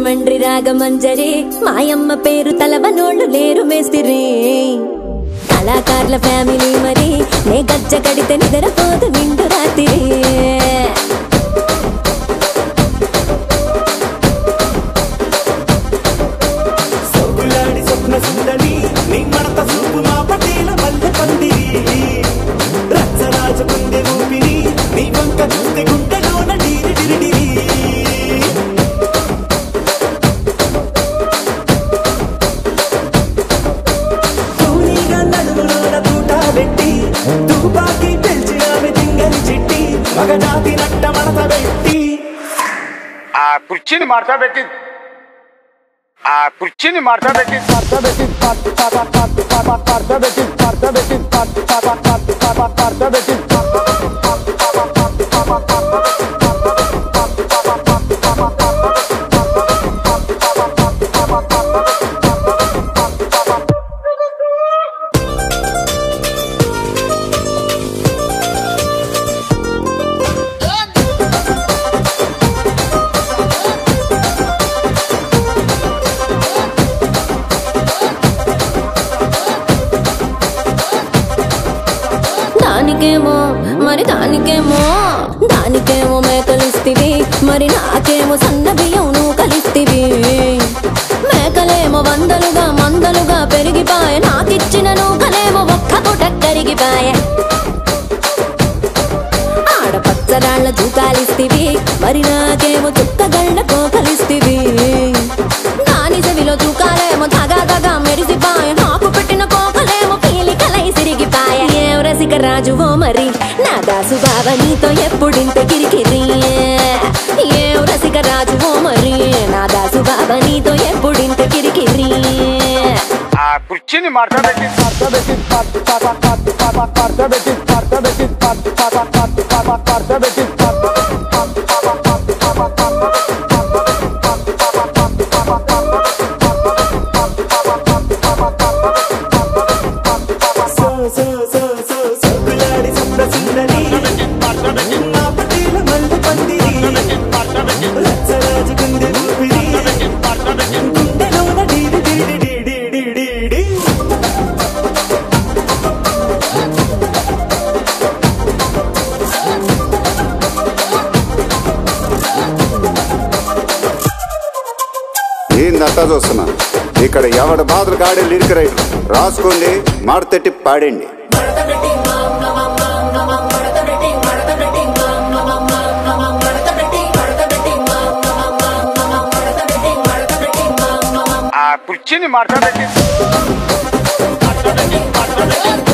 రాజమండ్రి రాగమంజరి మాయమ్మ పేరు తలవనోళ్ళు లేరు మేస్తిరి కళాకారుల ఫ్యామిలీ మరి నే గజ్జ కడితే నిద్రపోదు నిండు రాత్రి సొగులాడి స్వప్న సుందరి నీ మడత చూపు మా పటేల మల్లె పందిరి రచ్చరాజ కుందె ఊపిరి నీ వంక చూస్తే గుండెలోన డీరి డిరిడిరి తూనీగా నడుములోన తూట పెట్టి తుపాకి పెంచి ఆమె తింగని చిట్టి మగజాతి నట్ట మడత పెట్టి ಆ ಕುರ್ಚಿని ಮಾಡ್ತಾ ಬೇಕಿ ಆ ಕುರ್ಚಿని ಮಾಡ್ತಾ ಬೇಕಿ ಮಾಡ್ತಾ ಬೇಕಿ ಮಾಡ್ತಾ ಬೇಕಿ ಮಾಡ್ತಾ ಬೇಕಿ ಮಾಡ್ತಾ ಬೇಕಿ దానికేమో మరి దానికేమో దానికేమో మేకలిస్తివి మరి నాకేమో సన్న బియ్యం నువ్వు కలిస్తివి మేకలేమో వందలుగా మందలుగా పెరిగిపాయ నాకిచ్చిన నూకలేమో ఒక్క పూట కరిగిపాయ ఆడపచ్చరాళ్ళ తూకాలిస్తివి మరి నాకేమో చుక్కగళ్ళ కోకలిస్తివి దాని చెవిలో తూకాలేమో దగా దగా మెరిసిపాయ నాకు పెట్టిన కోకలేమో పీలికలై సిరిగిపాయ ఏం రసిక రాజువో మరి నా దాసు బావ నీతో ఎప్పుడింత కిరికిరి ఏం రసిక రాజువో మరి నా దాసు బావ నీతో ఎప్పుడింత కిరికిరి ಆ ಕುರ್ಚಿని ಮಾಡ್ತಾ ಬೇಕಿ ಮಾಡ್ತಾ ಬೇಕಿ ಮಾಡ್ತಾ ಬೇಕಿ ಮಾಡ್ತಾ ಬೇಕಿ ಮಾಡ್ತಾ ಬೇಕಿ సో సో సో సో సొగులాడి స్వప్న సుందరి నా పటేల మల్లె పందిరి రచ్చరాజ కుందె ఊపిరి గుండెలోన డీడి డీడి డీడి డీడి డీ ఏందంతా చూస్తున్నా ఇక్కడ ఎవడ బాధలు గాడే లిరిక్ రైటర్ రాసుకోండి మాడతెట్టి పాడండి ಆ ಕುರ್ಚಿని ಮಾಡ್ತಾ ಬೇಕಿ ಮಾಡ್ತಾ ಬೇಕಿ ಮಾಡ್ತಾ ಬೇಕಿ